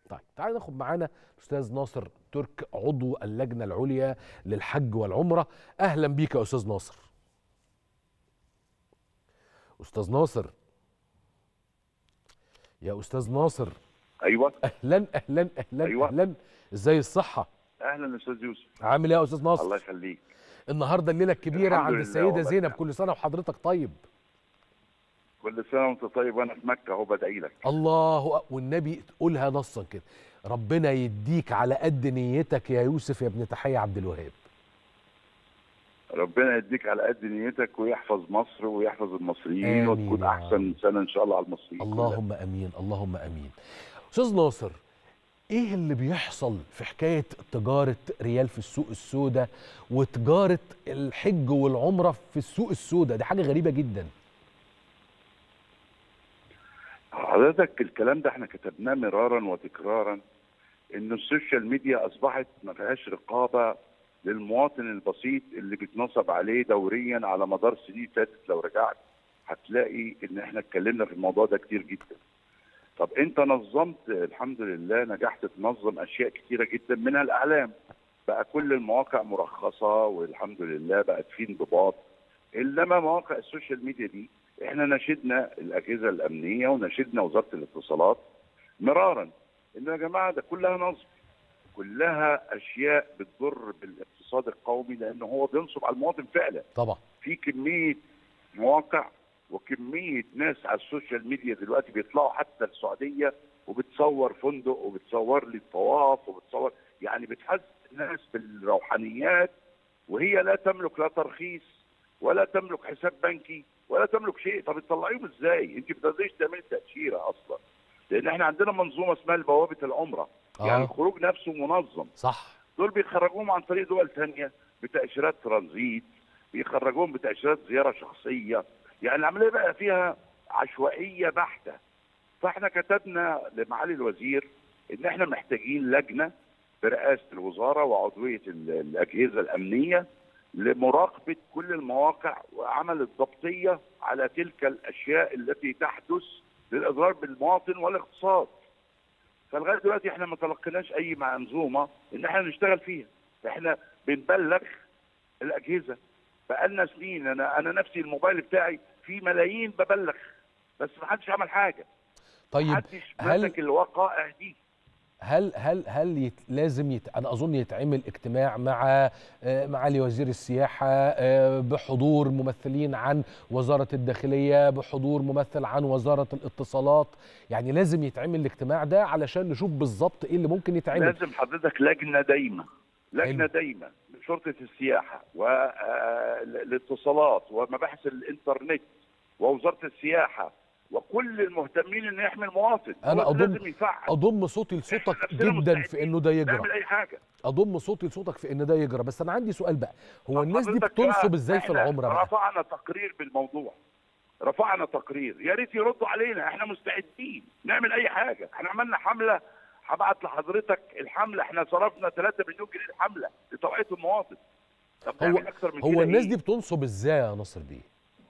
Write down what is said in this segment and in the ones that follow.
طيب تعالى ناخد معانا الاستاذ ناصر ترك عضو اللجنه العليا للحج والعمره اهلا بيك يا استاذ ناصر استاذ ناصر يا استاذ ناصر ايوه اهلا اهلا اهلا أيوة. اهلا ازاي الصحه اهلا استاذ يوسف عامل ايه يا استاذ ناصر الله يخليك النهارده الليله الكبيره الحمد عند لله السيده والله زينب نعم. كل سنه وحضرتك طيب كل سنه وانت طيب وانا في مكه اهو بدعي لك الله أ- والنبي تقولها نصا كده ربنا يديك على قد نيتك يا يوسف يا ابن تحية عبد الوهاب ربنا يديك على قد نيتك ويحفظ مصر ويحفظ المصريين آمين وتكون يا احسن سنه ان شاء الله على المصريين كلها. اللهم امين اللهم امين استاذ ناصر ايه اللي بيحصل في حكايه تجاره ريال في السوق السوداء وتجاره الحج والعمره في السوق السوداء دي حاجه غريبه جدا حضرتك الكلام ده احنا كتبناه مرارا وتكرارا ان السوشيال ميديا اصبحت ما فيهاش رقابه للمواطن البسيط اللي بيتنصب عليه دوريا على مدار سنين فاتت لو رجعت هتلاقي ان احنا اتكلمنا في الموضوع ده كتير جدا. طب انت نظمت الحمد لله نجحت تنظم اشياء كتيره جدا منها الاعلام. بقى كل المواقع مرخصه والحمد لله بقت في انضباط. انما مواقع السوشيال ميديا دي احنا ناشدنا الاجهزه الامنيه وناشدنا وزاره الاتصالات مرارا ان يا جماعه ده كلها نصب كلها اشياء بتضر بالاقتصاد القومي لان هو بينصب على المواطن فعلا طبعا في كميه مواقع وكميه ناس على السوشيال ميديا دلوقتي بيطلعوا حتى السعوديه وبتصور فندق وبتصور لي الطواف وبتصور يعني بتحس الناس بالروحانيات وهي لا تملك لا ترخيص ولا تملك حساب بنكي ولا تملك شيء طب تطلعيهم ازاي؟ انت بتقدريش تعملي تاشيره اصلا لان احنا عندنا منظومه اسمها بوابه العمره آه. يعني الخروج نفسه منظم صح دول بيخرجوهم عن طريق دول تانية بتأشيرات ترانزيت بيخرجوهم بتأشيرات زيارة شخصية يعني العملية بقى فيها عشوائية بحتة فاحنا كتبنا لمعالي الوزير ان احنا محتاجين لجنة برئاسة الوزارة وعضوية ال- الأجهزة الأمنية لمراقبة كل المواقع وعمل الضبطية على تلك الأشياء التي تحدث للإضرار بالمواطن والاقتصاد فلغايه دلوقتي احنا ما تلقيناش اي منظومه ان احنا نشتغل فيها احنا بنبلغ الاجهزه بقالنا سنين انا انا نفسي الموبايل بتاعي فيه ملايين ببلغ بس ما حدش عمل حاجه طيب محدش هل مسك الوقائع دي هل هل هل يت لازم يت انا اظن يتعمل اجتماع مع آه، معالي وزير السياحه آه، بحضور ممثلين عن وزاره الداخليه بحضور ممثل عن وزاره الاتصالات يعني لازم يتعمل الاجتماع ده علشان نشوف بالظبط ايه اللي ممكن يتعمل لازم حضرتك لجنه دايمه لجنه حلو. دايمه شرطه السياحه والاتصالات ومباحث الانترنت ووزاره السياحه وكل المهتمين ان يحمي المواطن أنا هو أضم- لازم يفعل اضم صوتي لصوتك نفسنا جدا في مستعدين انه ده يجرى نعمل اي حاجه اضم صوتي لصوتك في ان ده يجرى بس انا عندي سؤال بقى هو الناس دي حضرتك بتنصب بقى ازاي في إحنا العمره بقى رفعنا تقرير بالموضوع رفعنا تقرير يا ريت يردوا علينا احنا مستعدين نعمل اي حاجه احنا عملنا حمله هبعت لحضرتك الحمله احنا صرفنا 3 مليون جنيه الحمله لتوعيه المواطن طب هو نعمل اكتر من هو كده الناس إيه؟ دي بتنصب ازاي يا ناصر بيه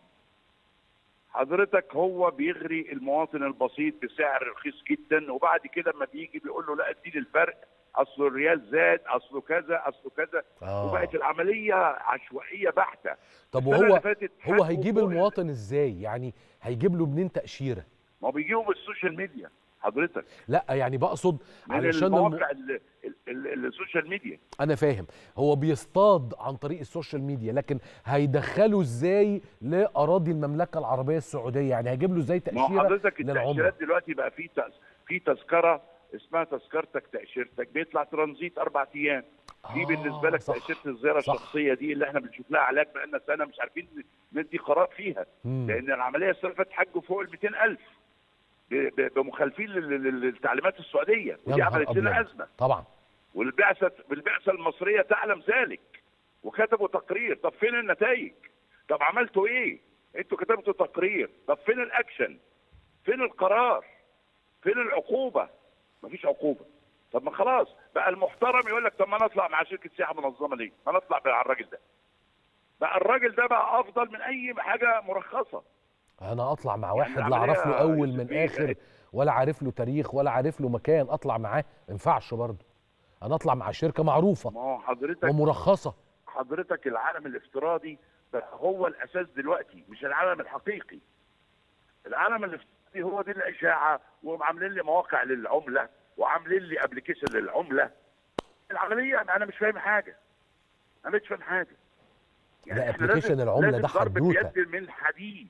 حضرتك هو بيغري المواطن البسيط بسعر رخيص جدا وبعد كده اما بيجي بيقول له لا اديني الفرق اصل الريال زاد اصله كذا اصله كذا آه. وبقت العمليه عشوائيه بحته طب السنة وهو اللي فاتت هو حقه هيجيب فوق المواطن ازاي يعني هيجيب له منين تاشيره ما هو بيجيبوا بالسوشيال ميديا حضرتك لا يعني بقصد من علشان الم... المواقع ال- ال- ال- السوشيال ميديا انا فاهم هو بيصطاد عن طريق السوشيال ميديا لكن هيدخله ازاي لاراضي المملكه العربيه السعوديه يعني هيجيب له ازاي ما هو تاشيره حضرتك للعمره التاشيرات دلوقتي بقى في تأس- في تذكره اسمها تذكرتك تاشيرتك بيطلع ترانزيت اربع ايام دي آه، بالنسبه لك صح، تاشيره الزياره صح. الشخصيه دي اللي احنا بنشوف لها علاج بقالنا سنه مش عارفين ندي قرار فيها مم. لان العمليه صرفت حج فوق ال 200000 ب- ب- بمخالفين لل- لل- للتعليمات السعوديه يا ودي نهار عملت لنا أبيض. ازمه طبعا والبعثه والبعثه المصريه تعلم ذلك وكتبوا تقرير طب فين النتائج؟ طب عملتوا ايه؟ انتوا كتبتوا تقرير طب فين الاكشن؟ فين القرار؟ فين العقوبه؟ مفيش عقوبه طب ما خلاص بقى المحترم يقول لك طب ما نطلع مع شركه سياحه منظمه ليه؟ ما نطلع مع الراجل ده بقى الراجل ده بقى افضل من اي حاجه مرخصه انا اطلع مع واحد لا العملية اعرف له اول يوسف من بيه اخر بقت- ولا عارف له تاريخ ولا عارف له مكان اطلع معاه ما ينفعش برضه انا اطلع مع شركه معروفه ما هو حضرتك ومرخصه حضرتك العالم الافتراضي بقى هو الاساس دلوقتي مش العالم الحقيقي العالم الافتراضي هو دي الاشاعه وعاملين لي مواقع للعمله وعاملين لي ابلكيشن للعمله العمليه انا مش فاهم حاجه انا مش فاهم حاجه ده إحنا application لازم- العملة لازم ده ضرب حدوتة. بيد من حديد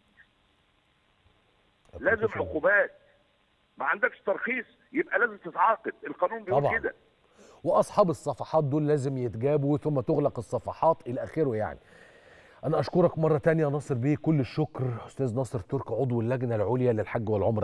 لازم عقوبات ما عندكش ترخيص يبقى لازم تتعاقب القانون بيقول طبعاً. كده واصحاب الصفحات دول لازم يتجابوا ثم تغلق الصفحات الى اخره يعني انا اشكرك مره تانية يا ناصر بيه كل الشكر استاذ ناصر ترك عضو اللجنه العليا للحج والعمره